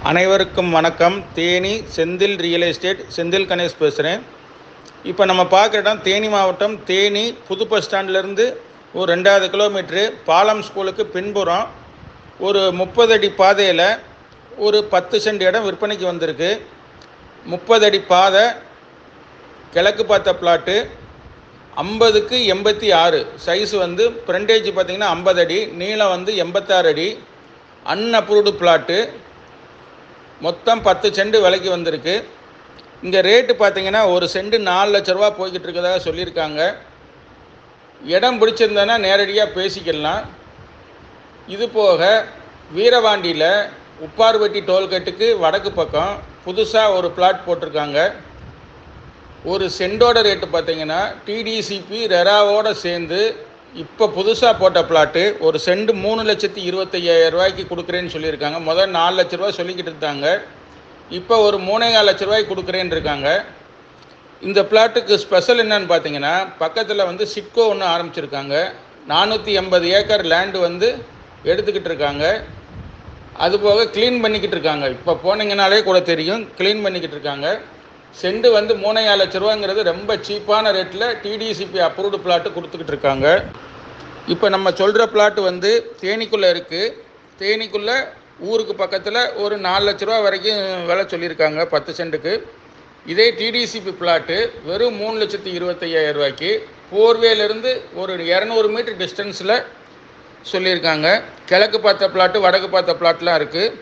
அனைவருக்கும் வணக்கம் Theni Senthil real estate Senthil Ganesh பேசுகிறேன் இப்போ நம்ம பார்க்குற இடம் தேனி மாவட்டம் தேனி புது பஸ் ஸ்டாண்ட்லேருந்து ஒரு ரெண்டாவது கிலோமீட்ரு பாலம் ஸ்கூலுக்கு பின்புறம் ஒரு முப்பது அடி பாதையில் ஒரு பத்து சென்ட் இடம் விற்பனைக்கு வந்திருக்கு முப்பது அடி பாதை கிழக்கு பார்த்த பிளாட்டு ஐம்பதுக்கு எண்பத்தி ஆறு சைஸ் வந்து ஃப்ரண்டேஜ் பார்த்தீங்கன்னா ஐம்பது அடி நீளம் வந்து எண்பத்தாறு அடி அன்அப்ரூவ்டு பிளாட்டு மொத்தம் பத்து செண்டு விலைக்கு வந்திருக்கு இங்கே ரேட்டு பார்த்தீங்கன்னா ஒரு செண்டு நாலு லட்ச ரூபா போய்கிட்டு இருக்கதாக சொல்லியிருக்காங்க இடம் பிடிச்சிருந்தேன்னா நேரடியாக பேசிக்கலாம் இது போக வீரவாண்டியில் உப்பார்வெட்டி டோல்கேட்டுக்கு வடக்கு பக்கம் புதுசாக ஒரு பிளாட் போட்டிருக்காங்க ஒரு செண்டோட ரேட்டு பார்த்தீங்கன்னா டிடிசிபி ரெராவோட சேர்ந்து இப்போ புதுசாக போட்ட பிளாட்டு ஒரு செண்டு மூணு லட்சத்தி இருபத்தையாயிரம் ரூபாய்க்கு கொடுக்குறேன்னு சொல்லியிருக்காங்க முதல் நாலு லட்ச ரூபா சொல்லிக்கிட்டு இருந்தாங்க இப்போ ஒரு மூணேகால் லட்ச ரூபாய்க்கு கொடுக்குறேன்னு இருக்காங்க இந்த பிளாட்டுக்கு ஸ்பெஷல் என்னன்னு பார்த்தீங்கன்னா பக்கத்தில் வந்து சிட்கோ ஒன்று ஆரம்பிச்சிருக்காங்க நானூற்றி எண்பது ஏக்கர் லேண்டு வந்து எடுத்துக்கிட்டு இருக்காங்க அதுபோக க்ளீன் பண்ணிக்கிட்டு இருக்காங்க இப்போ போனீங்கனாலே கூட தெரியும் க்ளீன் பண்ணிக்கிட்டு இருக்காங்க செண்டு வந்து மூணையாறு லட்ச ரூபாங்கிறது ரொம்ப சீப்பான ரேட்டில் டிடிசிபி அப்ரூவ்டு பிளாட்டு கொடுத்துக்கிட்டு இருக்காங்க இப்போ நம்ம சொல்கிற பிளாட்டு வந்து தேனிக்குள்ளே இருக்குது தேனிக்குள்ளே ஊருக்கு பக்கத்தில் ஒரு நாலு லட்ச ரூபா வரைக்கும் விலை சொல்லியிருக்காங்க பத்து சென்ட்டுக்கு இதே டிடிசிபி பிளாட்டு வெறும் மூணு லட்சத்தி இருபத்தையாயிரம் ரூபாய்க்கு போர்வேலேருந்து ஒரு இரநூறு மீட்டர் டிஸ்டன்ஸில் சொல்லியிருக்காங்க கிழக்கு பார்த்த பிளாட்டு வடக்கு பார்த்த பிளாட்லாம் இருக்குது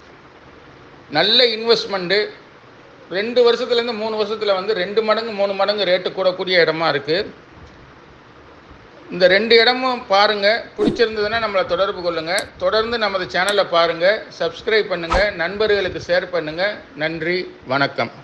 நல்ல இன்வெஸ்ட்மெண்ட்டு ரெண்டு வருஷத்துலேருந்து மூணு வருஷத்தில் வந்து ரெண்டு மடங்கு மூணு மடங்கு ரேட்டு கூடக்கூடிய இடமா இருக்குது இந்த ரெண்டு இடமும் பாருங்கள் பிடிச்சிருந்ததுன்னா நம்மளை தொடர்பு கொள்ளுங்கள் தொடர்ந்து நமது சேனலை பாருங்கள் சப்ஸ்கிரைப் பண்ணுங்கள் நண்பர்களுக்கு ஷேர் பண்ணுங்கள் நன்றி வணக்கம்